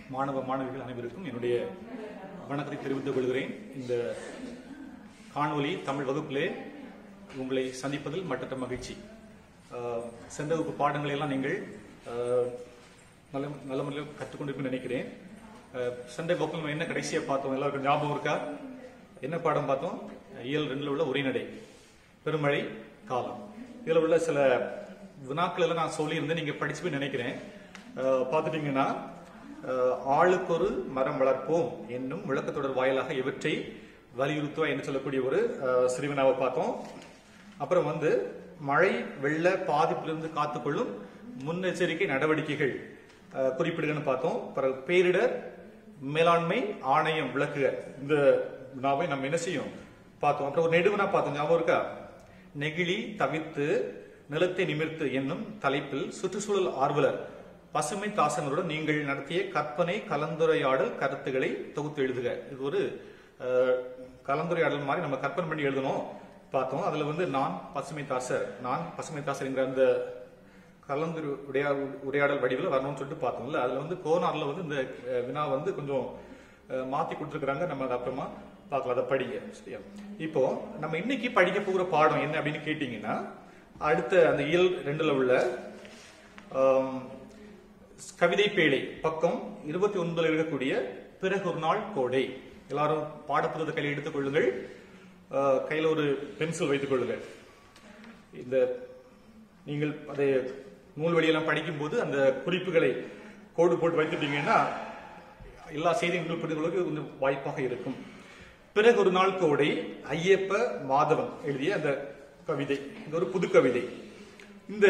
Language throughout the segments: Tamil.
மாணவ மாணவிகள் அனைவருக்கும் என்னுடைய வணக்கத்தை தெரிவித்துக் கொள்கிறேன் இந்த காணொளி தமிழ் வகுப்பிலே உங்களை சந்திப்பதில் மற்றற்ற மகிழ்ச்சி ஆஹ், சென்ற வகுப்பு பாடங்களை எல்லாம் நீங்கள் ஆஹ், நல்ல நல்ல முறையில் கற்றுக்கொண்டிருப்பேன் நினைக்கிறேன் ஆஹ், சென்ற வகுப்பில் நம்ம என்ன கடைசியா பார்த்தோம் எல்லாருக்கும் ஞாபகம் இருக்கா என்ன பாடம் பார்த்தோம் இயல் ரெண்டுல உள்ள உரைநடை பெருமழை காலம் இதுல உள்ள சில வினாக்கள் எல்லாம் நான் சொல்லியிருந்தேன் நீங்க படிச்சுப்பேன் நினைக்கிறேன் ஆஹ், பார்த்துட்டீங்கன்னா ஆஹ், ஆளுக்கொரு மரம் வளர்ப்போம் என்னும் விளக்கத்தொடர் வாயிலாக இவற்றை வலியுறுத்துவா என்று சொல்லக்கூடிய ஒரு ஆஹ், சிறுவினாவை பார்த்தோம் அப்புறம் வந்து மழை வெள்ள பாதிப்பிலிருந்து காத்துக்கொள்ளும் முன்னெச்சரிக்கை நடவடிக்கைகள் ஆஹ், குறிப்பிடுகன்னு பார்த்தோம் பிறகு பேரிடர் மேலாண்மை ஆணையம் விளக்குக இந்த வினாவை நம்ம என்ன செய்யும் பார்த்தோம் அப்புறம் ஒரு நெடுவினா பார்த்தோம் ஞாபகம் இருக்கா நெகிழி தவிர்த்து நிலத்தை நிமிர்த்து என்னும் தலைப்பில் சுற்றுச்சூழல் ஆர்வலர் பசுமை தாசனருடன் நீங்கள் நடத்திய கற்பனை கலந்துரையாடல் கருத்துக்களை தொகுத்து எழுதுக இது ஒரு அஹ், கலந்துரையாடல் மாதிரி நம்ம கற்பனை பண்ணி எழுதணும் பார்த்தோம் அதுல வந்து நான் பசுமை தாசர் நான் பசுமை தாசர் என்கிற அந்த கலந்து உரையா உரையாடல் வடிவில் வரணும்னு சொல்லிட்டு பார்த்தோம்ல அதுல வந்து கோனார்ல வந்து இந்த அஹ், வினா வந்து கொஞ்சம் அஹ், மாத்தி கொடுத்துருக்காங்க நம்ம அதை அப்புறமா பார்க்கலாம் அதை படிங்க சரியா இப்போ நம்ம இன்னைக்கு படிக்க போகிற பாடம் என்ன அப்படின்னு கேட்டீங்கன்னா அடுத்த அந்த இயல் ரெண்டுல உள்ள ஆம், கவிதை பேழை பக்கம் இருபத்தி ஒன்பதுல இருக்கக்கூடிய பிறகு ஒரு நாள் கோடை எல்லாரும் பாடப்புத்தகத்தை கையில் எடுத்துக் கொள்ளுங்கள் அஹ், கையில ஒரு பென்சில் வைத்துக் கொள்ளுங்கள் இந்த நீங்கள் அதை நூல் வழியெல்லாம் படிக்கும்போது அந்த குறிப்புகளை கோடு போட்டு வைத்துட்டீங்கன்னா எல்லா செய்திகளும் புரிந்து கொள்வதற்கு கொஞ்சம் வாய்ப்பாக இருக்கும் பிறகு ஒரு நாள் கோடை ஐயப்ப மாதவன் எழுதிய அந்த கவிதை இது ஒரு புது கவிதை இந்த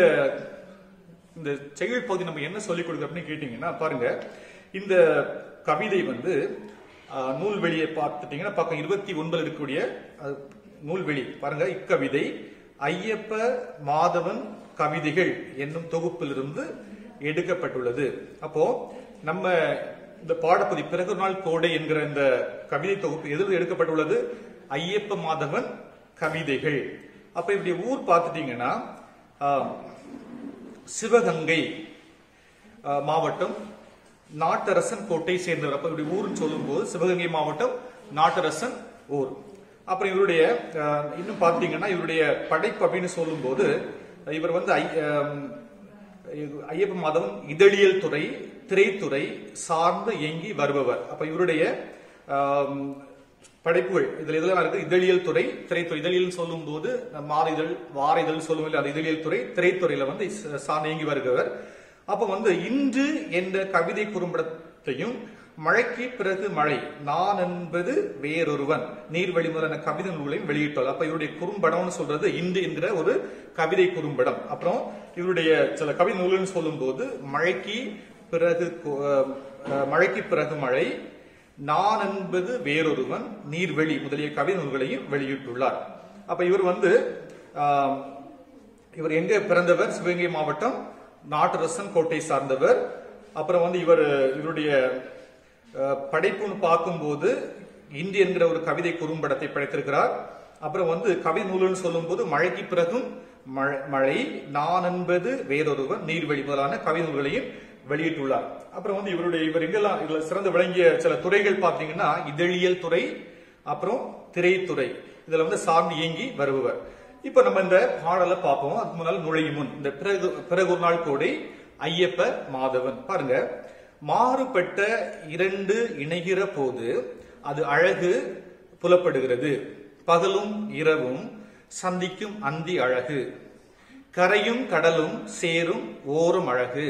இந்த செயல் பகுதி நம்ம என்ன சொல்லிக் கொடுக்குறோம் அப்படின்னு கேட்டீங்கன்னா பாருங்க இந்த கவிதை வந்து ஆஹ், நூல்வெளியை பார்த்துட்டீங்கன்னா பக்கம் இருபத்தி ஒன்பது இருக்கக்கூடிய அஹ், நூல்வெளி பாருங்க இக்கவிதை ஐயப்ப மாதவன் கவிதைகள் என்னும் தொகுப்பிலிருந்து எடுக்கப்பட்டுள்ளது அப்போ நம்ம இந்த பாடப்பதி பிறகு ஒரு நாள் கோடை என்கிற இந்த கவிதை தொகுப்பு எதில் எடுக்கப்பட்டுள்ளது ஐயப்ப மாதவன் கவிதைகள் அப்ப இப்படி ஊர் பார்த்துட்டீங்கன்னா ஆஹ், சிவகங்கை ஆஹ், மாவட்டம் நாட்டரசன் கோட்டை சேர்ந்தவர் அப்ப இப்படி ஊர்னு சொல்லும்போது சிவகங்கை மாவட்டம் நாட்டரசன் ஊர் அப்புறம் இவருடைய ஆஹ், இன்னும் பார்த்தீங்கன்னா இவருடைய படைப்பு அப்படின்னு சொல்லும்போது இவர் வந்து ஐ- ஆம், இது ஐயப்ப மாதவன் இதழியல் துறை திரைத்துறை சார்ந்து இயங்கி வருபவர் அப்ப இவருடைய ஆம், படைப்புகள் இதுல இதெல்லாம் இருக்கு இதழியல் துறை திரைத்துறை இதழியல் சொல்லும் போது மாத இதழ் வார இதழ் சொல்லும் இல்ல, அது இதழியல் துறை திரைத்துறையில வந்து ச- சார்ந்து இயங்கி வருகிறவர் அப்ப வந்து இன்று என்ற கவிதை குறும்படத்தையும் மழைக்கு பிறகு மழை நான் என்பது வேறொருவன் நீர்வழி முதலான கவிதை நூலையும் வெளியிட்டார் அப்ப இவருடைய குறும்படம்னு சொல்றது இன்று என்கிற ஒரு கவிதை குறும்படம் அப்புறம் இவருடைய சில கவிதை நூல்னு சொல்லும் போது மழைக்கு பிறகு கு- அஹ், மழைக்கு பிறகு மழை நான் என்பது வேறொருவன் நீர்வெளி முதலிய கவிதை நூல்களையும் வெளியிட்டுள்ளார் அப்ப இவர் வந்து ஆஹ், இவர் எங்க பிறந்தவர் சிவகங்கை மாவட்டம் நாட்டரசன் கோட்டை சார்ந்தவர் அப்புறம் வந்து இவர் இவருடைய அஹ், படைப்புன்னு பார்க்கும்போது இந்தி என்கிற ஒரு கவிதை குறும்படத்தை படைத்திருக்கிறார் அப்புறம் வந்து கவிதை நூல்னு சொல்லும்போது மழைக்கு பிறகும் மழை- மழை நான் என்பது வேறொருவன் நீர்வழி முதலான கவிதை நூல்களையும் வெளியிட்டுள்ளார் அப்புறம் வந்து இவருடைய இவர் எங்கெல்லாம் இதுல சிறந்து விளங்கிய சில துறைகள் பார்த்தீங்கன்னா இதழியல் துறை அப்புறம் திரைத்துறை இதுல வந்து சார்ந்து இயங்கி வருபவர் இப்ப நம்ம இந்த பாடலை பார்ப்போம் அதுக்கு முன்னால் நுழையும் முன் இந்த பிறகு பிறகு ஒரு நாள் கோடை ஐயப்ப மாதவன் பாருங்க மாறுபட்ட இரண்டு இணைகிற போது அது அழகு புலப்படுகிறது பகலும் இரவும் சந்திக்கும் அந்தி அழகு கரையும் கடலும் சேரும் ஓரும் அழகு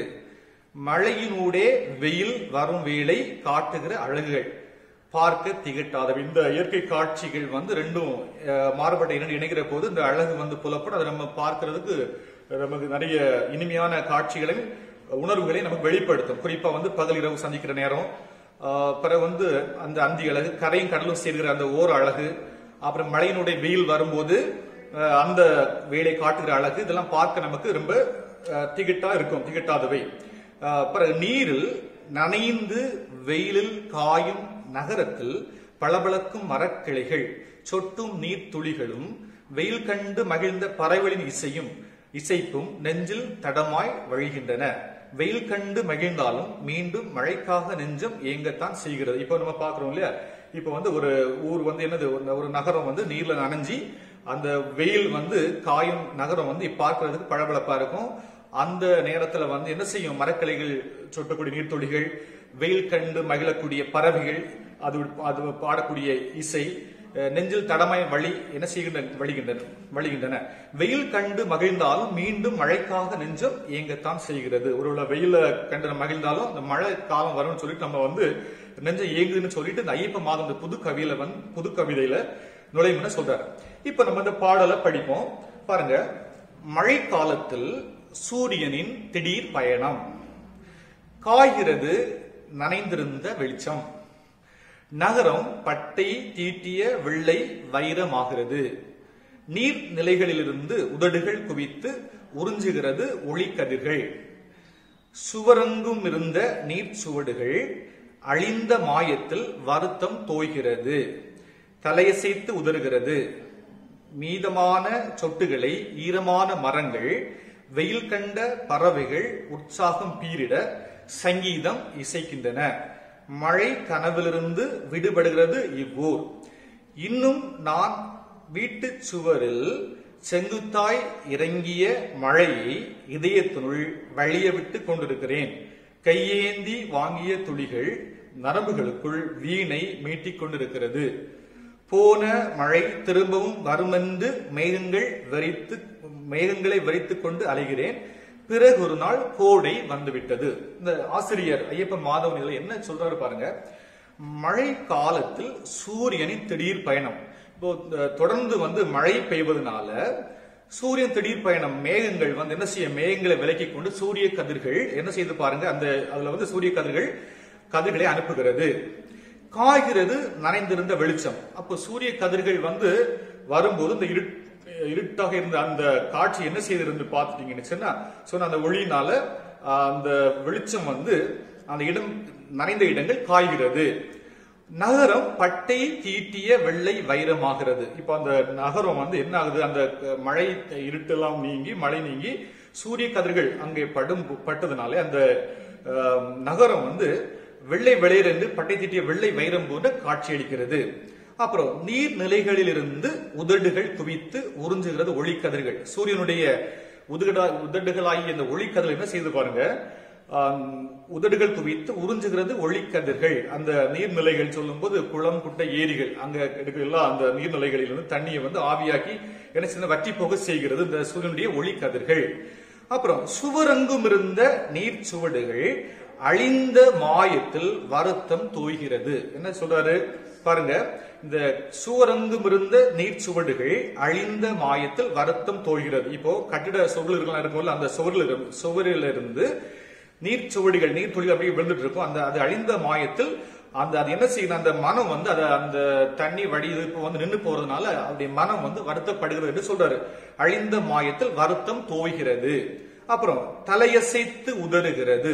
மழையினூடே வெயில் வரும் வேளை காட்டுகிற அழகுகள் பார்க்க திகட்டாதவை இந்த இயற்கை காட்சிகள் வந்து ரெண்டும் அஹ், மாறுபட்ட இரண்டு இணைகிற போது இந்த அழகு வந்து புலப்படும் அதை நம்ம பார்க்கிறதுக்கு நமக்கு நிறைய இனிமையான காட்சிகளையும் உணர்வுகளையும் நமக்கு வெளிப்படுத்தும் குறிப்பா வந்து பகல் இரவு சந்திக்கிற நேரம் ஆஹ், பிறகு வந்து அந்த அந்தி அழகு கரையும் கடலும் சேர்கிற அந்த ஓர் அழகு அப்புறம் மழையினுடைய வெயில் வரும்போது அஹ், அந்த வேலை காட்டுகிற அழகு இதெல்லாம் பார்க்க நமக்கு ரொம்ப அஹ், திகிட்டா இருக்கும் திகிட்டாதவை அஹ், பிறகு நீரில் நனைந்து வெயிலில் காயும் நகரத்தில் பளபளக்கும் மரக்கிளைகள் சொட்டும் நீர் துளிகளும் வெயில் கண்டு மகிழ்ந்த பறவைகளின் இசையும் இசைப்பும் நெஞ்சில் தடமாய் வழிகின்றன வெயில் கண்டு மகிழ்ந்தாலும் மீண்டும் மழைக்காக நெஞ்சம் ஏங்கத்தான் செய்கிறது இப்போ நம்ம பாக்குறோம் இல்லையா இப்போ வந்து ஒரு ஊர் வந்து என்னது ஒரு ஒரு நகரம் வந்து நீர்ல நனைஞ்சி அந்த வெயில் வந்து காயும் நகரம் வந்து பார்க்கறதுக்கு பளபளப்பா இருக்கும் அந்த நேரத்துல வந்து என்ன செய்யும் மரக்கிளைகள் சொட்டக்கூடிய நீர்த்துளிகள் வெயில் கண்டு மகிழக்கூடிய பறவைகள் அது அது பாடக்கூடிய இசை அஹ், நெஞ்சில் தடமாய் வழி என்ன செய்கின்றன வழிகின்றன வழிகின்றன வெயில் கண்டு மகிழ்ந்தாலும் மீண்டும் மழைக்காக நெஞ்சம் ஏங்கத்தான் செய்கிறது ஒருவேளை வெயில கண்டு நம்ம மகிழ்ந்தாலும் அந்த மழை காலம் வரும்னு சொல்லிட்டு நம்ம வந்து நெஞ்சம் ஏங்குதுன்னு சொல்லிட்டு இந்த ஐயப்ப மாதம் இந்த புது கவியில வந்து புது கவிதையில நுழைவுன்னு சொல்றாரு இப்ப நம்ம இந்த பாடலை படிப்போம் பாருங்க மழை காலத்தில் சூரியனின் திடீர் பயணம் காய்கிறது நனைந்திருந்த வெளிச்சம் நகரம் பட்டை தீட்டிய வெள்ளை வைரமாகிறது நீர் நிலைகளிலிருந்து உதடுகள் குவித்து உறிஞ்சுகிறது ஒளிக்கதிர்கள் சுவரங்கும் இருந்த நீர் சுவடுகள் அழிந்த மாயத்தில் வருத்தம் தோய்கிறது தலையசைத்து உதறுகிறது மீதமான சொட்டுகளை ஈரமான மரங்கள் வெயில் கண்ட பறவைகள் உற்சாகம் பீரிட சங்கீதம் இசைக்கின்றன மழை கனவிலிருந்து விடுபடுகிறது இவ்வூர் இன்னும் நான் வீட்டுச் சுவரில் செங்குத்தாய் இறங்கிய மழையை இதயத்தினுள் வழிய விட்டு கொண்டிருக்கிறேன் கையேந்தி வாங்கிய துளிகள் நரம்புகளுக்குள் வீணை மீட்டிக் கொண்டிருக்கிறது போன மழை திரும்பவும் வருமென்று மேகங்கள் வரித்து மேகங்களை வரித்துக் கொண்டு அலைகிறேன் பிறகு ஒரு நாள் கோடை வந்துவிட்டது இந்த ஆசிரியர் ஐயப்பன் மாதவன் இதுல என்ன சொல்றாரு பாருங்க மழை காலத்தில் சூரியனின் திடீர் பயணம் இப்போ இந்த தொடர்ந்து வந்து மழை பெய்வதனால சூரியன் திடீர் பயணம் மேகங்கள் வந்து என்ன செய்ய மேகங்களை விலக்கிக் கொண்டு சூரிய கதிர்கள் என்ன செய்து பாருங்க அந்த அதுல வந்து சூரிய கதிர்கள் கதிர்களை அனுப்புகிறது காய்கிறது நனைந்திருந்த வெளிச்சம் அப்போ சூரிய கதிர்கள் வந்து வரும்போது இந்த இருட் இருட்டாக இருந்த அந்த காட்சி என்ன செய்திருந்து பார்த்துட்டீங்கன்னு சொன்னா சொன்ன அந்த ஒளியினால ஆஹ், அந்த வெளிச்சம் வந்து அந்த இடம் நனைந்த இடங்கள் காய்கிறது நகரம் பட்டை தீட்டிய வெள்ளை வைரமாகிறது இப்ப அந்த நகரம் வந்து என்ன ஆகுது அந்த அஹ், மழை இருட்டெல்லாம் நீங்கி மழை நீங்கி சூரிய கதிர்கள் அங்கே படும் பட்டதுனாலே அந்த அஹ், நகரம் வந்து வெள்ளை வெளியர் என்று பட்டை தீட்டிய வெள்ளை வைரம் போன்ற காட்சியளிக்கிறது அப்புறம் நீர்நிலைகளிலிருந்து உதடுகள் குவித்து உறிஞ்சுகிறது ஒளிக்கதிர்கள் சூரியனுடைய உதடா உதடுகளாகிய இந்த ஒளிக்கதிர்கள் என்ன செய்து பாருங்க ஆம், உதடுகள் குவித்து உறிஞ்சுகிறது ஒளிக்கதிர்கள் அந்த நீர்நிலைகள் சொல்லும்போது குளம் குட்டை ஏரிகள் அங்க எடுக்கிற அந்த நீர்நிலைகளிலிருந்து தண்ணியை வந்து ஆவியாக்கி என்ன செய்ய வற்றி போக செய்கிறது இந்த சூரியனுடைய ஒளிக்கதிர்கள் அப்புறம் சுவரங்கும் இருந்த நீர் சுவடுகள் அழிந்த மாயத்தில் வருத்தம் தோய்கிறது என்ன சொல்றாரு பாருங்க இந்த சுவரங்கும் இருந்த நீர் சுவடுகள் அழிந்த மாயத்தில் வருத்தம் தோய்கிறது இப்போ கட்டிட சுவர்கள் இருக்கும்ல அந்த சுவரில் சுவரில் இருந்து நீர் சுவடிகள் நீர் துளிகள் அப்படியே விழுந்துட்டு இருக்கும் அந்த அது அழிந்த மாயத்தில் அந்த அது என்ன செய்யணும் அந்த மனம் வந்து அத அந்த தண்ணி வடி இப்போ வந்து நின்று போறதுனால அவருடைய மனம் வந்து வருத்தப்படுகிறது என்று சொல்றாரு அழிந்த மாயத்தில் வருத்தம் தோய்கிறது அப்புறம் தலையசைத்து உதறுகிறது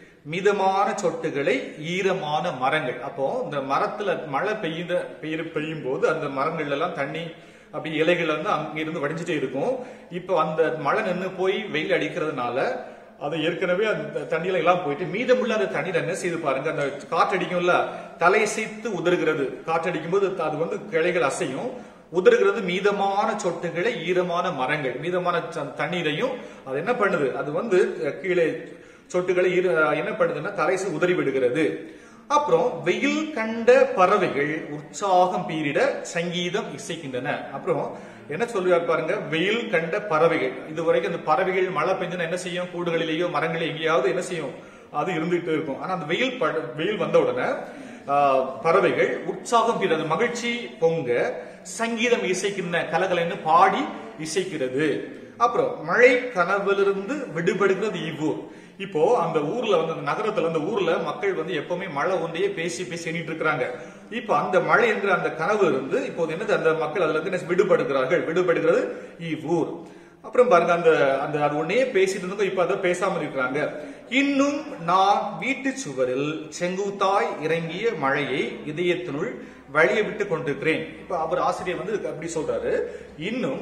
மிதமான சொட்டுகளை ஈரமான மரங்கள் அப்போ இந்த மரத்துல மழை பெய்யுத பெய்ய பெய்யும் போது அந்த மரங்கள்ல எல்லாம் தண்ணி அப்படி இலைகள் வந்து அங்கிருந்து வடிஞ்சிட்டே இருக்கும் இப்போ அந்த மழை நின்று போய் வெயில் அடிக்கிறதுனால அது ஏற்கனவே அந்த தண்ணியில எல்லாம் போயிட்டு மீதமுள்ள அந்த தண்ணீர் என்ன செய்து பாருங்க அந்த காற்றடிக்கும்ல தலையசைத்து உதறுகிறது காற்றடிக்கும் போது அது வந்து கிளைகள் அசையும் உதறுகிறது மீதமான சொட்டுகளை ஈரமான மரங்கள் மீதமான ச- தண்ணீரையும் அது என்ன பண்ணுது அது வந்து அஹ், கீழே சொட்டுகளை ஈர என்ன பண்ணுதுன்னா தலைசு உதறி விடுகிறது அப்புறம் வெயில் கண்ட பறவைகள் உற்சாகம் பீரிட சங்கீதம் இசைக்கின்றன அப்புறம் என்ன சொல்லுவார் பாருங்க வெயில் கண்ட பறவைகள் இதுவரைக்கும் அந்த பறவைகள் மழை பெஞ்சுனா என்ன செய்யும் கூடுகளிலேயோ மரங்களில் எங்கேயாவது என்ன செய்யும் அது இருந்துகிட்டு இருக்கும் ஆனா அந்த வெயில் பட- வெயில் வந்த உடனே ஆஹ், பறவைகள் உற்சாகம் பீரிட அது மகிழ்ச்சி பொங்க சங்கீதம் இசைக்கின்ற கலகலன்னு பாடி இசைக்கிறது அப்புறம் மழை கனவிலிருந்து விடுபடுகிறது இவ்வூர் இப்போ அந்த ஊர்ல வந்து அந்த நகரத்துல அந்த ஊர்ல மக்கள் வந்து எப்பவுமே மழை ஒன்றையே பேசி பேசி எண்ணிட்டு இருக்கிறாங்க இப்போ அந்த மழை என்கிற அந்த கனவு இருந்து இப்போது என்னது அந்த மக்கள் அதுல இருந்து என்ன விடுபடுகிறார்கள் விடுபடுகிறது இவ்வூர் அப்புறம் பாருங்க அந்த அந்த அது ஒன்னே பேசிட்டு இருந்தவங்க இப்ப அதை பேசாம இருக்கிறாங்க இன்னும் நான் வீட்டு சுவரில் செங்குத்தாய் இறங்கிய மழையை இதயத்தினுள் வழிய விட்டு கொண்டிருக்கிறேன் இப்ப அவர் ஆசிரியர் வந்து அப்படி சொல்றாரு இன்னும்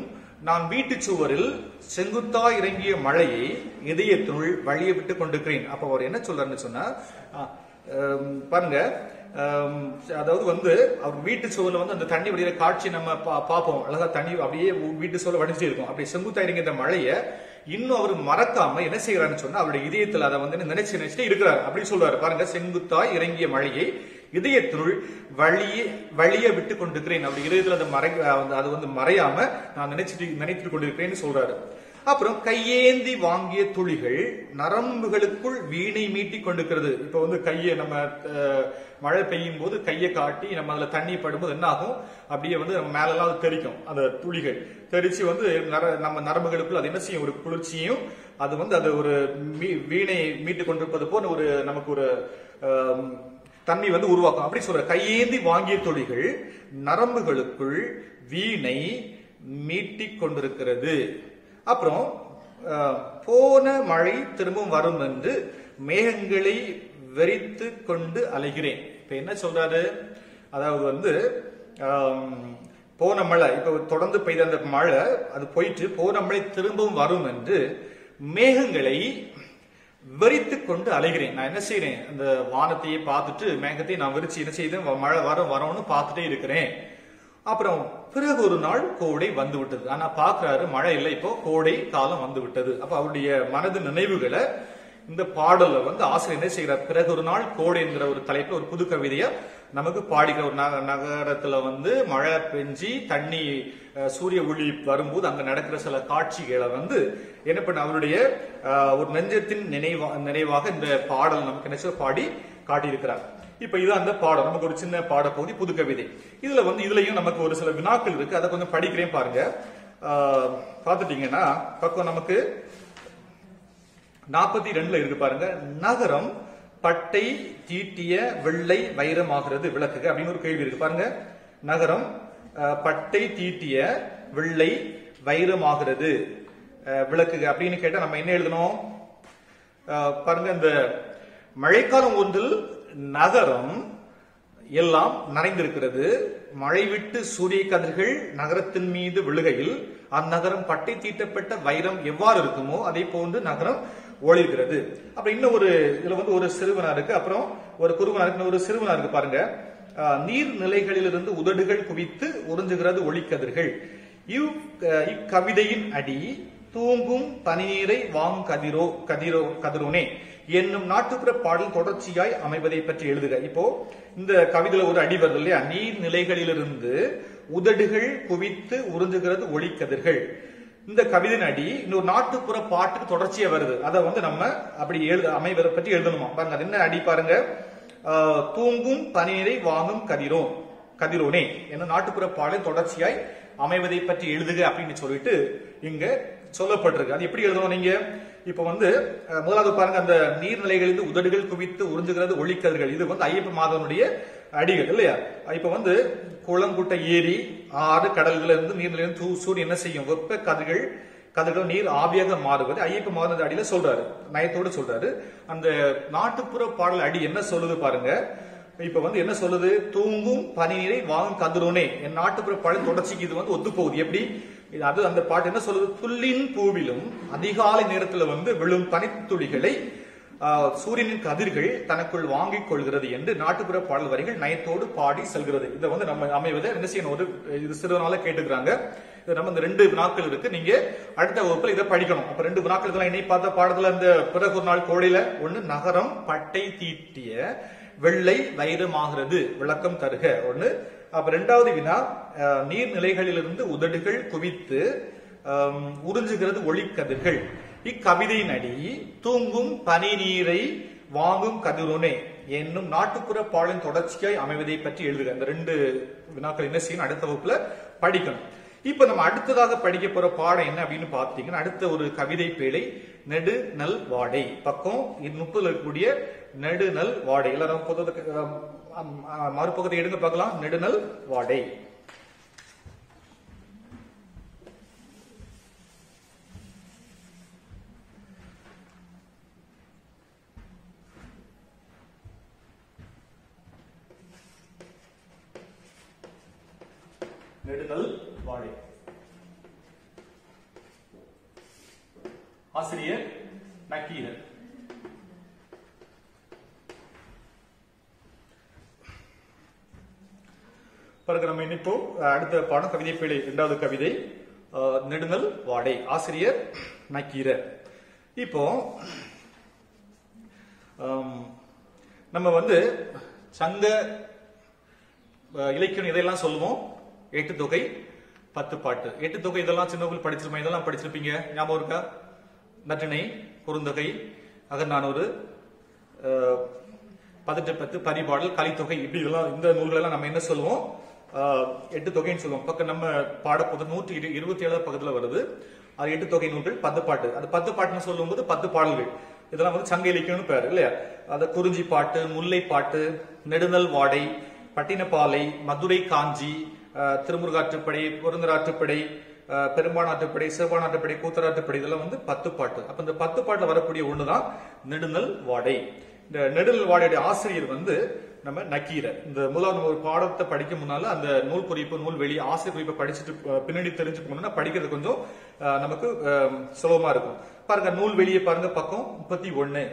நான் வீட்டுச் சுவரில் செங்குத்தா இறங்கிய மழையை இதயத்தினுள் வழிய விட்டு கொண்டிருக்கிறேன் அப்ப அவர் என்ன சொல்றாருன்னு சொன்னா ஆ, ஆம், பாருங்க ஆம், அதாவது வந்து அவர் வீட்டு சுவர்ல வந்து அந்த தண்ணி வடிகிற காட்சி நம்ம பா- பார்ப்போம் அழகா தண்ணி அப்படியே உ- வீட்டு சுவர்ல வடிஞ்சு இருக்கும் அப்படி செங்குத்தா இறங்கிய மழையை இன்னும் அவர் மறக்காம என்ன செய்யறாருன்னு சொன்னா அவருடைய இதயத்துல அதை வந்து நினைச்சு நினைச்சிட்டு இருக்கிறார் அப்படி சொல்றாரு பாருங்க செங்குத்தாய் இறங்கிய மழையை இதயத்தினுள் வழிய வழிய விட்டு கொண்டிருக்கிறேன் அப்படி இதயத்துல அதை மறை அந்த- அது வந்து மறையாம நான் நினைச்சிட்டு நினைத்துட்டு கொண்டிருக்கிறேன்னு சொல்றாரு அப்புறம் கையேந்தி வாங்கிய துளிகள் நரம்புகளுக்குள் வீணை மீட்டி கொண்டிருக்கிறது இப்ப வந்து கையை நம்ம அஹ், மழை பெய்யும் போது கையை காட்டி நம்ம அதுல தண்ணி படும்போது என்ன ஆகும் அப்படியே வந்து நம்ம மேலெல்லாம் அது தெரிக்கும் அந்த துளிகள் தெரிச்சு வந்து நர நம்ம நரம்புகளுக்குள் அது என்ன செய்யும் ஒரு குளிர்ச்சியும் அது வந்து அது ஒரு மீ- வீணை மீட்டு கொண்டிருப்பது போல ஒரு நமக்கு ஒரு ஆம், தன்மை வந்து உருவாக்கும் அப்படி சொல்ற கையேந்தி வாங்கிய துளிகள் நரம்புகளுக்குள் வீணை மீட்டிக் கொண்டிருக்கிறது அப்புறம் அஹ், போன மழை திரும்பவும் வரும் என்று மேகங்களை வெறித்து கொண்டு அலைகிறேன் இப்ப என்ன சொல்றாரு அதாவது வந்து ஆம், போன மழை இப்ப தொடர்ந்து பெய்த அந்த மழை அது போயிட்டு போன மழை திரும்பவும் வரும் என்று மேகங்களை வெறித்து கொண்டு அலைகிறேன் நான் என்ன செய்றேன் அந்த வானத்தையே பார்த்துட்டு மேகத்தையும் நான் விரிச்சு என்ன செய்தேன் வ- மழை வரும் வரும்னு பார்த்துட்டே இருக்கிறேன் அப்புறம் பிறகு ஒரு நாள் கோடை வந்து விட்டது ஆனா பாக்குறாரு மழை இல்லை இப்போ கோடை காலம் வந்து விட்டது அப்ப அவருடைய மனது நினைவுகளை இந்த பாடல்ல வந்து ஆசிரியர் என்ன செய்கிறார் பிறகு ஒரு நாள் கோடை என்கிற ஒரு தலைப்புல ஒரு புது கவிதையா நமக்கு பாடிக்கிற ஒரு நக- நகரத்துல வந்து மழை பெஞ்சி தண்ணி அஹ், சூரிய ஒளி வரும்போது அங்க நடக்கிற சில காட்சிகளை வந்து என்ன பண்ண அவருடைய அஹ், ஒரு நெஞ்சத்தின் நினைவா நினைவாக இந்த பாடல் நமக்கு என்ன செய்ய பாடி காட்டியிருக்கிறார் இப்ப இது அந்த பாடம் நமக்கு ஒரு சின்ன பாடப்பகுதி புது கவிதை இதுல வந்து இதுலயும் நமக்கு ஒரு சில வினாக்கள் இருக்கு அதை கொஞ்சம் படிக்கிறேன் பாருங்க ஆஹ், பார்த்துட்டீங்கன்னா பக்கம் நமக்கு நாற்பத்தி ரெண்டுல இருக்கு பாருங்க நகரம் பட்டை தீட்டிய வெள்ளை வைரமாகிறது விளக்குக அப்படின்னு ஒரு கேள்வி இருக்கு பாருங்க நகரம் அஹ், பட்டை தீட்டிய வெள்ளை வைரமாகிறது அஹ், விளக்குக அப்படின்னு கேட்டா நம்ம என்ன எழுதணும் அஹ், பாருங்க இந்த மழைக்காலம் ஒன்றில் நகரம் எல்லாம் நனைந்திருக்கிறது மழை விட்டு சூரிய கதிர்கள் நகரத்தின் மீது விழுகையில் அந்நகரம் பட்டை தீட்டப்பட்ட வைரம் எவ்வாறு இருக்குமோ அதே போன்று நகரம் ஒளிர்கிறது அப்ப இன்னும் ஒரு இதுல வந்து ஒரு சிறுவனா இருக்கு அப்புறம் ஒரு குருவனா இருக்கு இன்னும் ஒரு சிறுவனா இருக்கு பாருங்க ஆஹ், நீர் நிலைகளிலிருந்து உதடுகள் குவித்து உறிஞ்சுகிறது ஒளிக்கதிர்கள் இவ் அஹ், இக்கவிதையின் அடி தூங்கும் பனிநீரை வாங்கும் கதிரோ கதிரோ கதிரோனே என்னும் நாட்டுப்புற பாடல் தொடர்ச்சியாய் அமைவதை பற்றி எழுதுக இப்போ இந்த கவிதையில ஒரு அடி வருது இல்லையா நீர் நிலைகளிலிருந்து உதடுகள் குவித்து உறிஞ்சுகிறது ஒளிக்கதிர்கள் இந்த கவிதையின் அடி இன்னொரு நாட்டுப்புற பாட்டுக்கு தொடர்ச்சியா வருது அதை வந்து நம்ம அப்படி எழுத அமைவதை பற்றி எழுதணுமா பாருங்க அது என்ன அடி பாருங்க ஆஹ், தூங்கும் பனிநீரை வாங்கும் கதிரோ கதிரோனே என்ன நாட்டுப்புற பாடல் தொடர்ச்சியாய் அமைவதை பற்றி எழுதுக அப்படின்னு சொல்லிட்டு இங்க சொல்லப்பட்டிருக்கு அது எப்படி எழுதணும் நீங்க இப்ப வந்து அஹ், முதலாவது பாருங்க அந்த நீர்நிலைகளிலிருந்து உதடுகள் குவித்து உறிஞ்சுகிறது ஒளிக்கதிர்கள் இது வந்து ஐயப்ப மாதவனுடைய அடிகள் இல்லையா இப்ப வந்து குளங்குட்டை ஏரி ஆறு கடல்கள் இருந்து நீர்நிலையிலிருந்து தூ- சூரியன் என்ன செய்யும் வெப்ப கதிர்கள் கதிர்கள் நீர் ஆவியாக மாறுவது ஐயப்ப மாதவன் அடியில சொல்றாரு நயத்தோடு சொல்றாரு அந்த நாட்டுப்புற பாடல் அடி என்ன சொல்லுது பாருங்க இப்ப வந்து என்ன சொல்லுது தூங்கும் பனிநீரை வாங்கும் கதிரோனே என் நாட்டுப்புற பாடல் தொடர்ச்சிக்கு இது வந்து ஒத்து போகுது எப்படி இது அது அந்த பாட்டு என்ன சொல்லுது புல்லின் பூவிலும் அதிகாலை நேரத்துல வந்து விழும் பனித்துளிகளை ஆஹ், சூரியனின் கதிர்கள் தனக்குள் வாங்கிக் கொள்கிறது என்று நாட்டுப்புற பாடல் வரிகள் நயத்தோடு பாடி செல்கிறது இதை வந்து நம்ம அமைவதை என்ன செய்யணும் ஒரு இது சிறுவனால கேட்டுக்கிறாங்க இது நம்ம இந்த ரெண்டு வினாக்கள் இருக்கு நீங்க அடுத்த வகுப்புல இதை படிக்கணும் அப்ப ரெண்டு வினாக்கள் இதெல்லாம் இன்னைக்கு பார்த்த பாடத்துல இந்த பிறகு ஒரு நாள் கோடையில ஒண்ணு நகரம் பட்டை தீட்டிய வெள்ளை வைரமாகிறது விளக்கம் தருக ஒண்ணு அப்ப ரெண்டாவது வினா அஹ், நீர்நிலைகளிலிருந்து உதடுகள் குவித்து ஆம், உறிஞ்சுகிறது ஒளிக்கதிர்கள் இக்கவிதையின் அடி தூங்கும் பனி நீரை வாங்கும் கதிரோனே என்னும் நாட்டுப்புற பாடலின் தொடர்ச்சியாய் அமைவதை பற்றி எழுதுக இந்த ரெண்டு வினாக்கள் என்ன செய்யணும் அடுத்த வகுப்புல படிக்கணும் இப்ப நம்ம அடுத்ததாக படிக்க போற பாடம் என்ன அப்படின்னு பார்த்தீங்கன்னா அடுத்த ஒரு கவிதை பேழை நெடு நல் வாடை பக்கம் முப்பதுல இருக்கக்கூடிய நெடு நல் வாடை எல்லாரும் புத்தகத்துக்கு அஹ், அஹ், அஹ், மறுபக்கத்தை எடுங்க பார்க்கலாம் நெடுநல் வாடை நெடுநல் வாடை ஆசிரியர் நக்கீரர் பிறகு நம்ம இன்னிப்போ அடுத்த பாடம் கவிதை பிழை இரண்டாவது கவிதை அஹ், நெடுநல் வாடை ஆசிரியர் நக்கீரர் இப்போ ஆம், நம்ம வந்து சங்க அஹ், இலக்கியம் இதையெல்லாம் சொல்லுவோம் எட்டு தொகை பத்து பாட்டு எட்டு தொகை இதெல்லாம் சின்னவர்கள் படிச்சிருப்போம் இதெல்லாம் படிச்சிருப்பீங்க ஞாபகம் இருக்கா நற்றிணை குறுந்தொகை அகநானூறு அஹ், பதினெட்டு பத்து பரிபாடல் கலித்தொகை இப்படி இதெல்லாம் இந்த நூல்கள் எல்லாம் நம்ம என்ன சொல்லுவோம் அஹ், எட்டு தொகைன்னு சொல்லுவோம் பக்கம் நம்ம பாடப்போது நூற்றி இரு- இருபத்தி ஏழாவது பக்கத்துல வருது அது எட்டு தொகை நூல்கள் பத்து பாட்டு அது பத்து பாட்டுன்னு சொல்லும்போது பத்து பாடல்கள் இதெல்லாம் வந்து சங்க இலக்கியம்னு பேரு இல்லையா அது குறிஞ்சி பாட்டு முல்லை பாட்டு நெடுநல் வாடை பட்டினப்பாலை மதுரை காஞ்சி அஹ், திருமுருகாற்றுப்படை பொருந்தராற்றுப்படை அஹ், பெரும்பானாற்றுப்படை சிவபானாற்றுப்படை கூத்தராற்றுப்படை இதெல்லாம் வந்து பத்து பாட்டு அப்ப இந்த பத்து பாட்டுல வரக்கூடிய ஒண்ணுதான் நெடுநல் வாடை இந்த நெடுநல் வாடையுடைய ஆசிரியர் வந்து நம்ம நக்கீரர் இந்த முதலாவது நம்ம ஒரு பாடத்தை படிக்க முன்னால அந்த நூல் குறிப்பு நூல் வெளி ஆசிரியர் குறிப்பை படிச்சுட்டு அஹ், பின்னாடி தெரிஞ்சு போனோம்னா படிக்கிறது கொஞ்சம் அஹ், நமக்கு அஹ், சுலபமா இருக்கும் பாருங்க நூல் வெளியே பாருங்க பக்கம் முப்பத்தி ஒண்ணு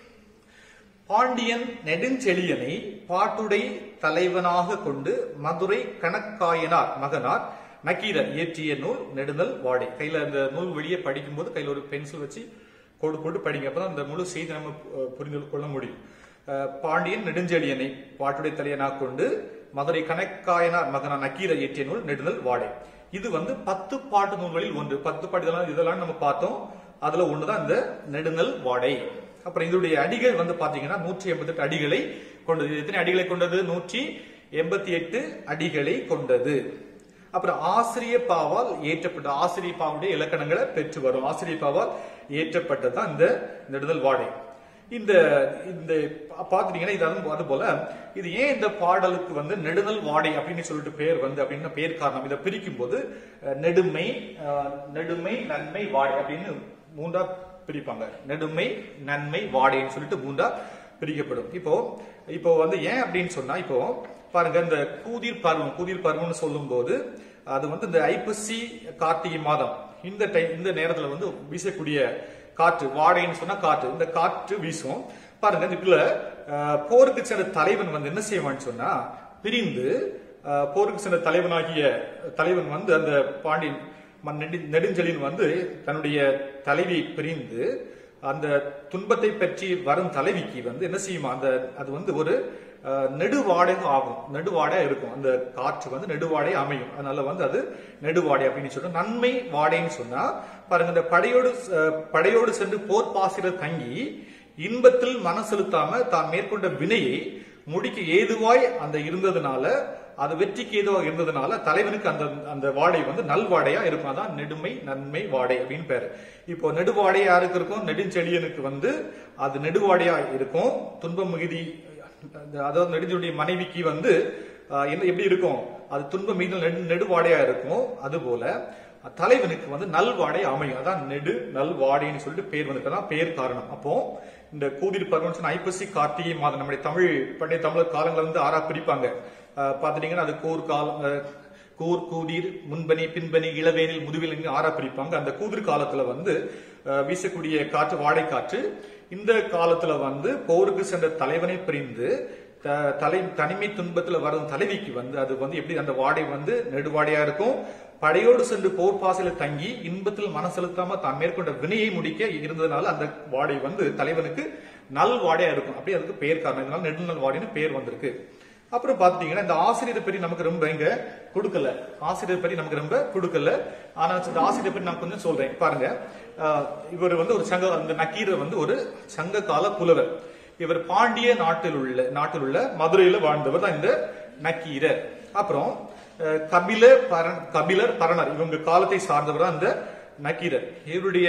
பாண்டியன் நெடுஞ்செழியனை பாட்டுடை தலைவனாக கொண்டு மதுரை கணக்காயனார் மகனார் நக்கீரர் இயற்றிய நூல் நெடுநல் வாடை கையில அந்த நூல் வெளியே படிக்கும்போது கையில ஒரு பென்சில் வச்சு கோடு போட்டு படிங்க அப்பதான் அந்த முழு செய்தி நம்ம அஹ், புரிந்து கொள்ள முடியும் அஹ், பாண்டியன் நெடுஞ்செழியனை பாட்டுடை தலைவனாக கொண்டு மதுரை கணக்காயனார் மகனார் நக்கீரர் இயற்றிய நூல் நெடுநல் வாடை இது வந்து பத்து பாட்டு நூல்களில் ஒன்று பத்து பாட்டு இதெல்லாம் இதெல்லாம் நம்ம பார்த்தோம் அதுல ஒண்ணுதான் இந்த நெடுநல் வாடை அப்புறம் இதனுடைய அடிகள் வந்து பாத்தீங்கன்னா நூற்றி எண்பத்தி எட்டு அடிகளை கொண்டது இது எத்தனை அடிகளை கொண்டது நூற்றி எண்பத்தி எட்டு அடிகளை கொண்டது அப்புறம் ஆசிரிய பாவால் ஏற்றப்பட்ட ஆசிரிய பாவுடைய இலக்கணங்களை பெற்று வரும் ஆசிரிய பாவால் ஏற்றப்பட்டதுதான் இந்த நெடுதல் வாடை இந்த இந்த பா- பாத்துட்டீங்கன்னா இது அது- அது போல இது ஏன் இந்த பாடலுக்கு வந்து நெடுநல் வாடை அப்படின்னு சொல்லிட்டு பேர் வந்து அப்படின்னு பேர் காரணம் இதை பிரிக்கும் போது அஹ், நெடுமை அஹ், நெடுமை நன்மை வாடை அப்படின்னு மூன்றா பிரிப்பாங்க நெடுமை நன்மை வாடைன்னு சொல்லிட்டு மூன்றா பிரிக்கப்படும் இப்போ இப்போ வந்து ஏன் அப்படின்னு சொன்னா இப்போ பாருங்க இந்த கூதிர் பருவம் கூதிர் பருவம்னு சொல்லும் போது அது வந்து இந்த ஐப்பசி கார்த்திகை மாதம் இந்த டைம் இந்த நேரத்துல வந்து வீசக்கூடிய காற்று வாடைன்னு சொன்னா காற்று இந்த காற்று வீசும் பாருங்க இதுக்குள்ள அஹ், போருக்கு சென்ற தலைவன் வந்து என்ன செய்வான்னு சொன்னா பிரிந்து அஹ், போருக்கு சென்ற தலைவனாகிய தலைவன் வந்து அந்த பாண்டியன் மன் நெடு- நெடுஞ்செழியன் வந்து தன்னுடைய தலைவியை பிரிந்து அந்த துன்பத்தை பற்றி வரும் தலைவிக்கு வந்து என்ன செய்யுமா அந்த அது வந்து ஒரு அஹ், நெடுவாடை ஆகும் நெடுவாடை இருக்கும் அந்த காற்று வந்து நெடுவாடை அமையும் அதனால வந்து அது நெடுவாடை அப்படின்னு சொல்றோம் நன்மை வாடைன்னு சொன்னா பாருங்க இந்த படையோடு அஹ், படையோடு சென்று போர் பாசிர தங்கி இன்பத்தில் மன செலுத்தாம தான் மேற்கொண்ட வினையை முடிக்க ஏதுவாய் அந்த இருந்ததுனால அது வெற்றிக்கு ஏதுவாக இருந்ததுனால தலைவனுக்கு அந்த அந்த வாடை வந்து நல்வாடையா இருக்கும் அதான் நெடுமை நன்மை வாடை அப்படின்னு பேரு இப்போ நெடுவாடை யாருக்கு இருக்கும் நெடுஞ்செழியனுக்கு வந்து அது நெடுவாடையா இருக்கும் துன்ப மிகுதி அந்த- அதாவது நெடுஞ்சுடைய மனைவிக்கு வந்து ஆஹ், என்ன எப்படி இருக்கும் அது துன்ப மீது நெடு நெடுவாடையா இருக்கும் அதுபோல தலைவனுக்கு வந்து நல்வாடை அமையும் அதான் நெடு நல்வாடைன்னு சொல்லிட்டு பேர் வந்து அதான் பேர் காரணம் அப்போ இந்த கூதிர் பருவம் சொன்னா ஐப்பசி கார்த்திகை மாதம் நம்முடைய தமிழ் பண்டைய தமிழர் காலங்களை வந்து ஆறா பிரிப்பாங்க ஆஹ், பாத்துட்டீங்கன்னா அது கூர் காலம் ஆஹ், கூர் கூதிர் முன்பனி பின்பனி இளவேனில் முதுவில் ஆறா பிரிப்பாங்க அந்த கூதிர் காலத்துல வந்து ஆஹ், வீசக்கூடிய காற்று வாடை காற்று இந்த காலத்துல வந்து போருக்கு சென்ற தலைவனை பிரிந்து த- தலை தனிமை துன்பத்துல வரும் தலைவிக்கு வந்து அது வந்து எப்படி அந்த வாடை வந்து நெடுவாடையா இருக்கும் படையோடு சென்று போர் பாசையில தங்கி இன்பத்தில் மன செலுத்தாம தான் மேற்கொண்ட வினையை முடிக்க இருந்ததுனால அந்த வாடை வந்து தலைவனுக்கு நல் வாடையா இருக்கும் அப்படி அதுக்கு பேர் காரணம் இதனால நெடுநல் வாடைன்னு பேர் வந்திருக்கு அப்புறம் பாத்தீங்கன்னா இந்த ஆசிரியர் பற்றி நமக்கு ரொம்ப இங்க கொடுக்கல ஆசிரியர் பற்றி நமக்கு ரொம்ப கொடுக்கல ஆனா இந்த ஆசிரியர் பற்றி நான் கொஞ்சம் சொல்றேன் பாருங்க ஆஹ் இவர் வந்து ஒரு சங்க அந்த நக்கீரர் வந்து ஒரு சங்க கால புலவர் இவர் பாண்டிய நாட்டில் உள்ள நாட்டில் உள்ள மதுரையில வாழ்ந்தவர் தான் இந்த நக்கீரர் அப்புறம் அஹ், கபில பரண் கபிலர் பரணர் இவங்க காலத்தை சார்ந்தவர் தான் இந்த நக்கீரர் இவருடைய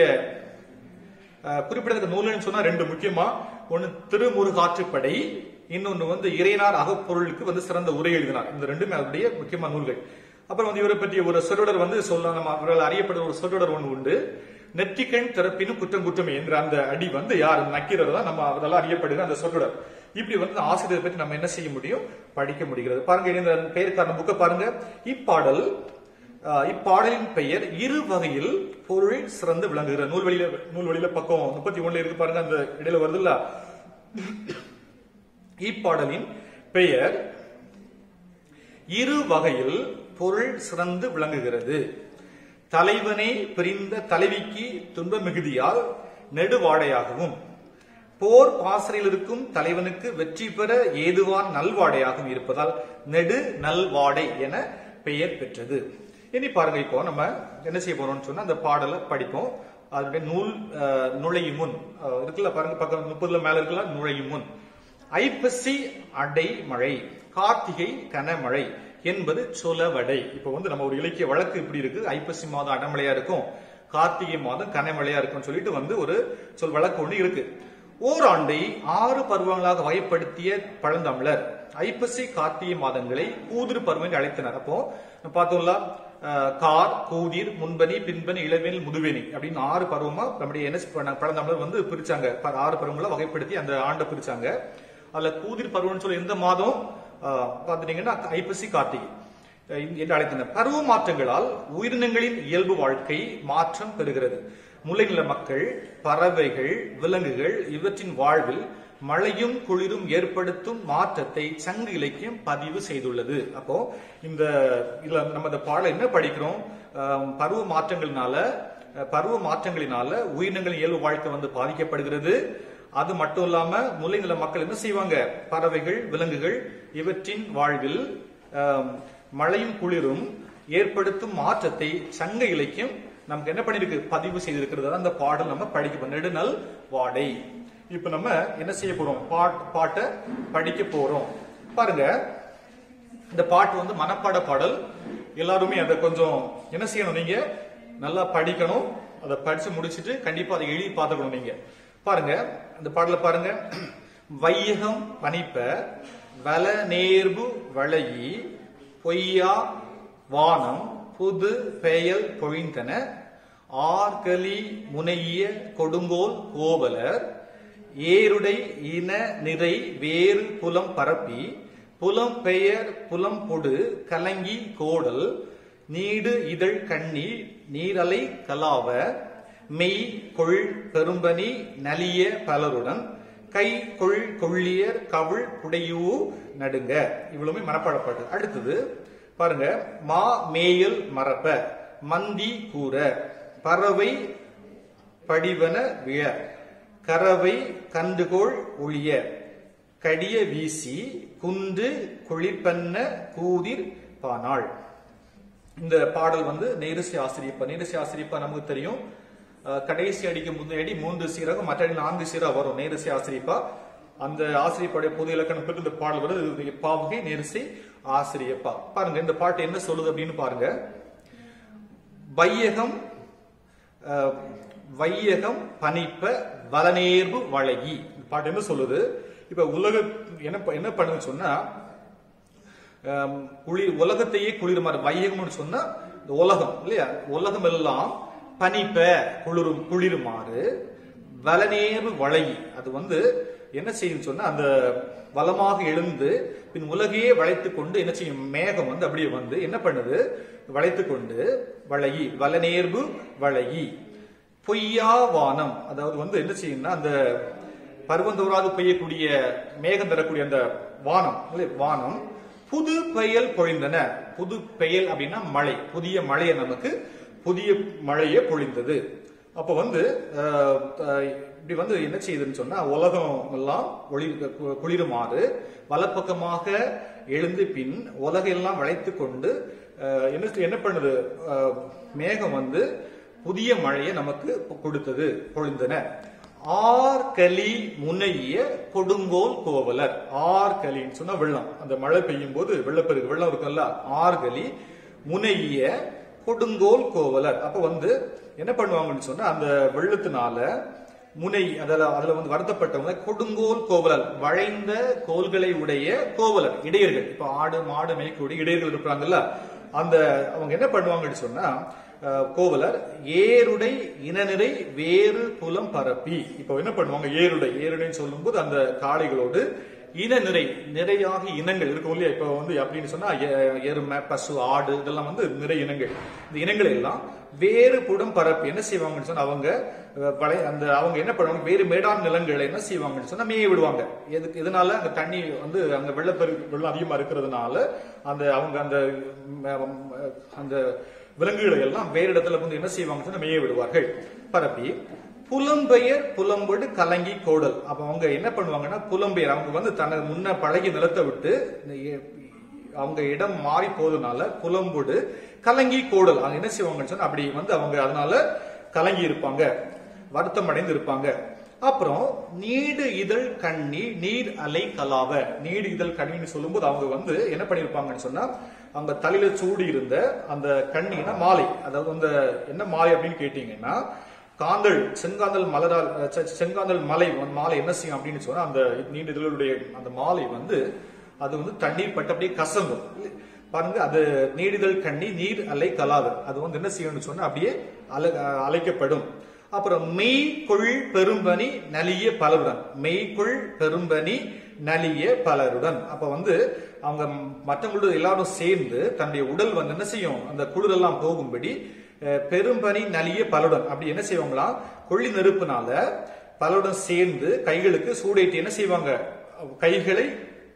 அஹ், குறிப்பிடத்தக்க நூல்னு சொன்னா ரெண்டு முக்கியமா ஒன்னு திருமுருகாற்றுப்படை இன்னொன்னு வந்து இறையனார் அகப்பொருளுக்கு வந்து சிறந்த உரை எழுதினார் இந்த ரெண்டுமே அவருடைய முக்கியமான நூல்கள் அப்புறம் வந்து இவரை பற்றிய ஒரு சொற்றொடர் வந்து சொல்ல நம்ம அவர்கள் அறியப்படுற ஒரு சொற்றொடர் ஒன்று உண்டு நெற்றிக்கண் திறப்பினும் குற்றம் குற்றமே என்ற அந்த அடி வந்து யார் நக்கீரர் தான் நம்ம அதெல்லாம் அறியப்படுகிற அந்த சொற்றொடர் இப்படி வந்து ஆசிரியர் பற்றி நம்ம என்ன செய்ய முடியும் படிக்க முடிகிறது பாருங்க இந்த பெயருக்கான புக்கை பாருங்க இப்பாடல் அஹ், இப்பாடலின் பெயர் இரு வகையில் பொருள் சிறந்து விளங்குகிற நூல்வழியில நூல்வழியில பக்கம் முப்பத்தி ஒண்ணுல இருக்கு பாருங்க அந்த இடையில வருதுல்ல இப்பாடலின் பெயர் இரு வகையில் பொருள் சிறந்து விளங்குகிறது தலைவனே பிரிந்த தலைவிக்கு துன்ப மிகுதியால் நெடுவாடையாகவும் போர் பாசறையில் இருக்கும் தலைவனுக்கு வெற்றி பெற ஏதுவான் நல்வாடையாகவும் இருப்பதால் நெடு நல்வாடை என பெயர் பெற்றது இனி பாருங்க இப்போ நம்ம என்ன செய்ய போறோம்னு சொன்னா அந்த பாடலை படிப்போம் அதனுடைய நூல் அஹ், நுழையும் முன் அஹ், இருக்குல்ல பாருங்க பக்கம் முப்பதுல மேல இருக்குல்ல நுழையும் முன் ஐப்பசி அடை மழை கார்த்திகை கனமழை என்பது சொலவடை இப்ப வந்து நம்ம ஒரு இலக்கிய வழக்கு இப்படி இருக்கு ஐப்பசி மாதம் அடமழையா இருக்கும் கார்த்திகை மாதம் கனமழையா இருக்கும்னு சொல்லிட்டு வந்து ஒரு சொல் வழக்கு ஒண்ணு இருக்கு ஓராண்டை ஆறு பருவங்களாக வகைப்படுத்திய பழந்தமிழர் ஐப்பசி கார்த்திகை மாதங்களை கூதிர் பருவம் என்று அழைத்தனர் அப்போ நம்ம பார்த்தோம்ல அஹ், கார் கூதிர் முன்பனி பின்பனி இளவேல் முதுவேனி அப்படின்னு ஆறு பருவமா நம்முடைய என்ன பண்ணாங்க பழந்தமிழர் வந்து பிரிச்சாங்க ப- ஆறு பருவங்களா வகைப்படுத்தி அந்த ஆண்டை பிரிச்சாங்க அதுல கூதிர் பருவம்னு சொல்லி எந்த மாதம் அஹ், பார்த்துட்டீங்கன்னா ஐப்பசி கார்த்திகை அஹ் என்று அழைத்தனர் பருவ மாற்றங்களால் உயிரினங்களின் இயல்பு வாழ்க்கை மாற்றம் பெறுகிறது முல்லைநில மக்கள் பறவைகள் விலங்குகள் இவற்றின் வாழ்வில் மழையும் குளிரும் ஏற்படுத்தும் மாற்றத்தை சங்க இலக்கியம் பதிவு செய்துள்ளது அப்போ இந்த இதுல நம்ம இந்த பாடல என்ன படிக்கிறோம் அஹ், பருவ மாற்றங்களினால அஹ், பருவ மாற்றங்களினால உயிரினங்களின் இயல்பு வாழ்க்கை வந்து பாதிக்கப்படுகிறது அது மட்டும் இல்லாம முல்லைநில மக்கள் என்ன செய்வாங்க பறவைகள் விலங்குகள் இவற்றின் வாழ்வில் ஆம், மழையும் குளிரும் ஏற்படுத்தும் மாற்றத்தை சங்க இலக்கியம் நமக்கு என்ன பண்ணிருக்கு பதிவு செய்திருக்கிறது அதான் அந்த பாடல் நம்ம படிக்க நெடுநல் வாடை இப்ப நம்ம என்ன செய்ய போறோம் பாட் பாட்டை படிக்க போறோம் பாருங்க இந்த பாட்டு வந்து மனப்பாட பாடல் எல்லாருமே அதை கொஞ்சம் என்ன செய்யணும் நீங்க நல்லா படிக்கணும் அதை படிச்சு முடிச்சிட்டு கண்டிப்பா அதை எழுதி பார்த்துக்கணும் நீங்க பாருங்க அந்த பாடல பாருங்க வையகம் பனிப்ப வல நேர்பு வளையி பொய்யா வானம் புது பெயல் பொழிந்தன ஆர்கலி முனைய கொடுங்கோல் கோவலர் ஏருடை இன நிறை வேறு புலம் பரப்பி புலம் பெயர் புலம் பொடு கலங்கி கோடல் நீடு இதழ் கண்ணி நீரலை கலாவ மெய் கொள் பெரும்பனி நலிய பலருடன் கை கொள் கொள்ளியர் கவிழ் புடையூ நடுங்க இவ்வளவுமே மனப்பாடப்பாட்டு அடுத்தது பாருங்க மா மேயல் மரப்ப மந்தி கூற பறவை படிவன விழ கறவை கண்டுகோள் ஒழிய கடிய வீசி குன்று குளிர்பன்ன கூதிர் பானாள் இந்த பாடல் வந்து நேரிசை ஆசிரியப்பா நேரிசை ஆசிரியப்பா நமக்கு தெரியும் அஹ், கடைசி அடிக்கு முன்னாடி மூன்று சீரகம் மற்ற அடி நான்கு சீரா வரும் நேரிசை ஆசிரியப்பா அந்த ஆசிரியப்பாடைய பொது இலக்கணம் பெற்று இந்த பாடல் வருது இது பாவகை நேரிசை ஆசிரியப்பா பாருங்க இந்த பாட்டு என்ன சொல்லுது அப்படின்னு பாருங்க வையகம் அஹ், வையகம் பனிப்ப வலநேர்வு வழகி இந்த பாட்டு என்ன சொல்லுது இப்ப உலக என்ன ப- என்ன பண்ணுன்னு சொன்னா ஆம், குளிர் உலகத்தையே குளிருமாறு வையகம்னு சொன்னா இந்த உலகம் இல்லையா உலகம் எல்லாம் பனிப்ப குளிரும் குளிருமாறு வலநேர்வு வளையி அது வந்து என்ன செய்யும் சொன்னா அந்த வலமாக எழுந்து பின் உலகையே வளைத்து கொண்டு என்ன செய்யும் மேகம் வந்து அப்படியே வந்து என்ன பண்ணுது வளைத்து கொண்டு வளையி வலநேர்வு வளையி பொய்யா வானம் அதாவது வந்து என்ன செய்யும்னா அந்த பருவந்தோறாது பெய்யக்கூடிய மேகம் தரக்கூடிய அந்த வானம் இல்லை, வானம் புது பெயல் பொழிந்தன புது பெயல் அப்படின்னா மழை புதிய மழையை நமக்கு புதிய மழையை பொழிந்தது அப்ப வந்து அஹ், அஹ், இப்படி வந்து என்ன செய்யுதுன்னு சொன்னா உலகம் எல்லாம் ஒளி கு- குளிருமாறு வலப்பக்கமாக எழுந்து பின் உலகெல்லாம் வளைத்து கொண்டு அஹ், என்ன என்ன பண்ணுது அஹ், மேகம் வந்து புதிய மழையை நமக்கு கொடுத்தது பொழிந்தன ஆர்கலி முனைய கொடுங்கோல் கோவலர் ஆர்கலின்னு சொன்னா வெள்ளம் அந்த மழை பெய்யும் போது வெள்ளப்பெருக்கு வெள்ளம் இருக்குல்ல ஆர்கலி முனைய கொடுங்கோல் கோவலர் அப்ப வந்து என்ன பண்ணுவாங்கன்னு சொன்னா அந்த வெள்ளத்தினால முனை அதுல அதுல வந்து வருத்தப்பட்டவங்க கொடுங்கோல் கோவலர் வளைந்த கோல்களை உடைய கோவலர் இடையர்கள் இப்ப ஆடு மாடு மேய்க்கூடிய இடையர்கள் இருப்பாங்கல்ல அந்த அவங்க என்ன பண்ணுவாங்கன்னு சொன்னா அஹ், கோவலர் ஏருடை இனநிறை வேறு புலம் பரப்பி இப்போ என்ன பண்ணுவாங்க ஏருடை ஏருடைன்னு சொல்லும்போது அந்த காளைகளோடு இன நிறை நிறையாக இனங்கள் இருக்கும் இல்லையா இப்போ வந்து அப்படின்னு சொன்னா எ- எருமை பசு ஆடு இதெல்லாம் வந்து நிறை இனங்கள் இந்த இனங்கள் எல்லாம் வேறு புடம் பரப்பு என்ன செய்வாங்கன்னு சொன்னா அவங்க அஹ், வளை அந்த அவங்க என்ன பண்ணுவாங்க வேறு மேடான் நிலங்களை என்ன செய்வாங்கன்னு சொன்னா மேய விடுவாங்க எதுக்கு இதனால அங்க தண்ணி வந்து அங்க வெள்ளப்பெருக்கு வெள்ளம் அதிகமா இருக்கிறதுனால அந்த அவங்க அந்த ம், ம், அந்த விலங்குகளை எல்லாம் வேறு இடத்துல வந்து என்ன செய்வாங்கன்னு சொன்னா மேய விடுவார்கள் பரப்பி புலம்பெயர் புலம்பொடு கலங்கி கோடல் அப்ப அவங்க என்ன பண்ணுவாங்கன்னா புலம்பெயர் அவங்க வந்து தனது முன்ன பழகி நிலத்தை விட்டு இந்த எ- அவங்க இடம் மாறி போறதுனால புலம்பொடு கலங்கி கோடல் அவங்க என்ன செய்வாங்கன்னு சொன்னா அப்படி வந்து அவங்க அதனால கலங்கி இருப்பாங்க வருத்தம் அடைந்து இருப்பாங்க அப்புறம் நீடு இதழ் கண்ணி நீர் அலை கலாவ நீடு இதழ் கண்ணின்னு சொல்லும்போது அவங்க வந்து என்ன பண்ணிருப்பாங்கன்னு சொன்னா அவங்க தலையில சூடி இருந்த அந்த கண்ணினா மாலை அதாவது அந்த என்ன மாலை அப்படின்னு கேட்டீங்கன்னா காந்தல் செங்காந்தல் மலரால் அஹ், செ- செங்காந்தல் மலை வந்து மாலை என்ன செய்யும் அப்படின்னு சொன்னா அந்த நீண்ட இதழுடைய அந்த மாலை வந்து அது வந்து தண்ணீர் பட்டு அப்படியே கசங்கும் பாருங்க அது நீடிதழ் கண்ணி நீர் அலை கலாது அது வந்து என்ன செய்யணும்னு சொன்னா அப்படியே அலை அஹ், அலைக்கப்படும் அப்புறம் மெய்கொள் பெரும்பனி நலிய பலருடன் மெய்கொள் பெரும்பனி நலிய பலருடன் அப்ப வந்து அவங்க மற்றவங்களோட எல்லாரும் சேர்ந்து தன்னுடைய உடல் வந்து என்ன செய்யும் அந்த குளிரெல்லாம் போகும்படி அஹ், பெரும்பனி நலிய பலருடன் அப்படி என்ன செய்வாங்களாம் கொள்ளி நெருப்புனால பலருடன் சேர்ந்து கைகளுக்கு சூடேற்றி என்ன செய்வாங்க கைகளை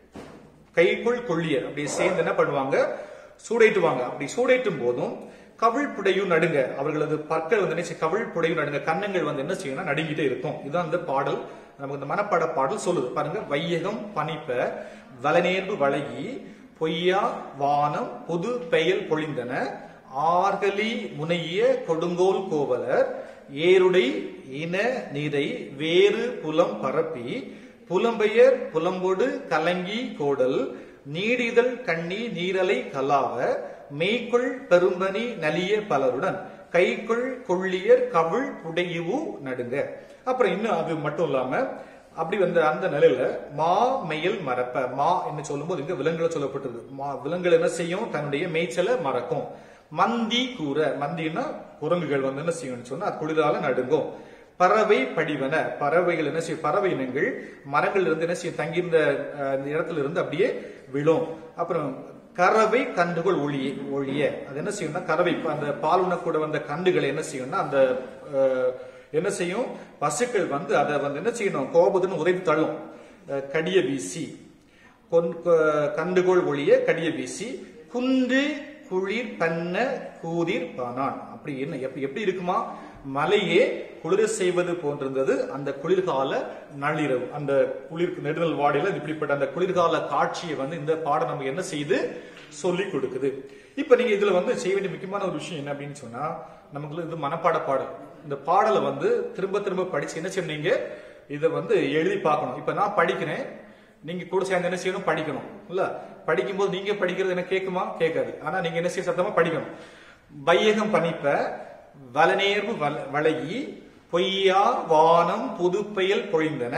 கைக்குள் கொள்ளிய அப்படி சேர்ந்து என்ன பண்ணுவாங்க சூடேற்றுவாங்க அப்படி சூடேற்றும் போதும் கவிழ் புடையும் நடுங்க அவர்களது பற்கள் வந்து என்ன செய்யும்? கவிழ் புடையும் நடுங்க கன்னங்கள் வந்து என்ன செய்யும்னா நடுங்கிட்டே இருக்கும் இதுதான் அந்த பாடல் நமக்கு இந்த மனப்பாட பாடல் சொல்லுது பாருங்க வையகம் பனிப்ப வலநேர்வு வழகி பொய்யா வானம் பொது பெயல் பொழிந்தன ஆர்கலி முனைய கொடுங்கோல் கோவலர் ஏருடை இன நிறை வேறு புலம் பரப்பி புலம்பெயர் புலம்பொடு கலங்கி கோடல் நீடிதழ் கண்ணி நீரலை கலாவ மெய்க்குள் பெரும்பனி நலிய பலருடன் கைக்குள் கொள்ளியர் கவிழ் புடையுவு நடுங்க அப்புறம் இன்னும் அது மட்டும் இல்லாம அப்படி வந்த அந்த நிலையில மா மெயல் மறப்ப மா என்று சொல்லும்போது இங்க விலங்குகளை சொல்லப்பட்டது மா விலங்குகள் என்ன செய்யும் தன்னுடைய மேய்ச்சலை மறக்கும் மந்தி கூற மந்தின்னா குரங்குகள் வந்து என்ன செய்யும்னு சொன்னா அது குளிரால நடுங்கும் பறவை படிவன பறவைகள் என்ன செய்யும் பறவை இனங்கள் மரங்கள் இருந்து என்ன செய்யும் தங்கியிருந்த அஹ், இந்த இடத்துல இருந்து அப்படியே விழும் அப்புறம் கறவை கன்றுகள் ஒளிய ஒழிய அது என்ன செய்யும்னா கறவை இப்ப அந்த பால் உண்ணக்கூட வந்த கன்றுகளை என்ன செய்யும்னா அந்த அஹ், என்ன செய்யும் பசுக்கள் வந்து அதை வந்து என்ன செய்யணும் கோபத்துன்னு உதைத்து தள்ளும் அஹ், கடிய வீசி கொன்- க- கண்டுகோள் ஒளிய கடிய வீசி குன்று குளிர் பண்ண கூதிர் பானான் அப்படி என்ன எப்படி எப்படி இருக்குமா மலையே குளிர செய்வது போன்றிருந்தது அந்த குளிர்கால நள்ளிரவு அந்த குளிர் நெடுநல் வாடையில இப்படிப்பட்ட அந்த குளிர்கால காட்சியை வந்து இந்த பாடம் நம்ம என்ன செய்து சொல்லி கொடுக்குது இப்ப நீங்க இதுல வந்து செய்ய வேண்டிய முக்கியமான ஒரு விஷயம் என்ன அப்படின்னு சொன்னா நமக்கு இது மனப்பாட பாடல் இந்த பாடலை வந்து திரும்ப திரும்ப படிச்சு என்ன செய்யணும் நீங்க இதை வந்து எழுதி பார்க்கணும் இப்ப நான் படிக்கிறேன் நீங்க கூட சேர்ந்து என்ன செய்யணும் படிக்கணும் இல்ல படிக்கும்போது நீங்க படிக்கிறது என்ன கேட்குமா கேட்காது ஆனா நீங்க என்ன செய்ய சத்தமா படிக்கணும் வையகம் பணிப்ப வலநேர்வு வல- வளையி பொய்யா வானம் புதுப்பெயல் பொழிந்தன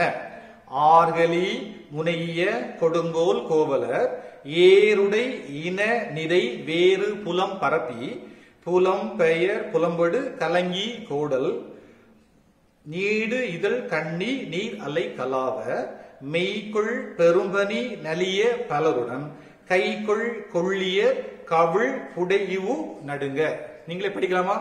ஆர்கலி முனைய கொடுங்கோல் கோவலர் ஏருடை இன நிறை வேறு புலம் பரப்பி புலம் பெயர் புலம்படு கலங்கி கோடல் நீடு இதழ் கண்ணி நீர் அலை கலாவ மெய்க்குள் பெரும்பனி நலிய பலருடன் கைக்குள் கொள்ளிய கவிழ் புடையுவு நடுங்க நீங்களே படிக்கலாமா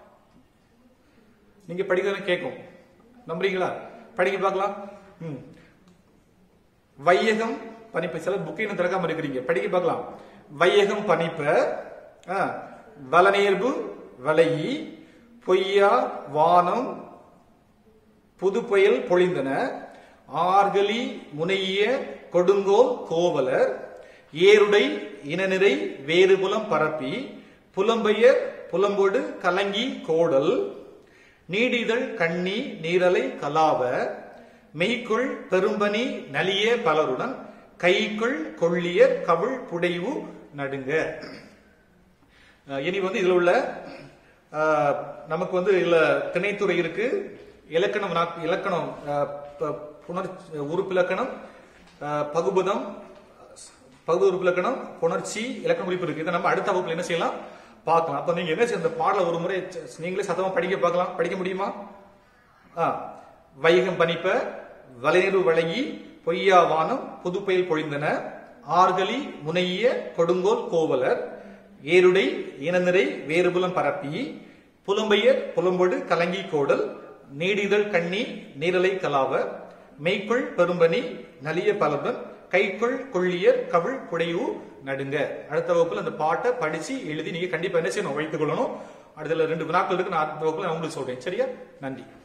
நீங்க படிக்கிறது கேட்கும் நம்புறீங்களா படிக்க பார்க்கலாம் ம். வையகம் பனிப்ப சில புக்கை இன்னும் திறக்காம இருக்கிறீங்க படிக்க பார்க்கலாம் வையகம் பனிப்ப ஆ, வலநேர்பு வளையி பொய்யா வானம் புதுப்புயல் பொழிந்தன ஆர்கலி முனைய கொடுங்கோல் கோவலர் ஏருடை இனநிறை வேறுபுலம் பரப்பி புலம்பெயர் புலம்பொடு கலங்கி கோடல் நீடிதழ் கண்ணி நீரலை கலாவ மெய்க்குள் பெரும்பனி நலிய பலருடன் கைக்குள் கொள்ளியர் கவிழ் புடைவு நடுங்க அஹ் இனி வந்து இதுல உள்ள அஹ், நமக்கு வந்து இதுல திணைத்துறை இருக்கு இலக்கணம் நாக்- இலக்கணம் அஹ், ப- புணர் உறுப்பிலக்கணம் அஹ், பகுபதம் பகுதி உறுப்பிலக்கணம் புணர்ச்சி இலக்கண குறிப்பு இருக்கு இதை நம்ம அடுத்த வகுப்புல என்ன செய்யலாம் பார்க்கலாம் அப்ப நீங்க என்ன செய்ய இந்த பாடல ஒரு முறை ச- நீங்களே சத்தமா படிக்க பார்க்கலாம் படிக்க முடியுமா ஆ, வைகம் பனிப்ப வலைநீர் வழங்கி பொய்யா வானம் புதுப்பெயில் பொழிந்தன ஆர்கலி முனைய கொடுங்கோல் கோவலர் ஏருடை இனநிறை வேறுபுலம் பரப்பி புலம்பெயர் புலம்பொடு கலங்கி கோடல் நீடிதழ் கண்ணி நீரலை கலாவ மெய்க்குள் பெரும்பனி நலிய பலபன் கைக்குள் கொள்ளியர் கவிழ் குடையூ நடுங்க அடுத்த வகுப்புல அந்த பாட்டை படிச்சு எழுதி நீங்க கண்டிப்பா என்ன செய்யணும் வைத்துக் கொள்ளணும் அடுத்த ரெண்டு வினாக்கள் இருக்கு நான் அடுத்த வகுப்புல நான் உங்களுக்கு சொல்றேன் சரியா நன்றி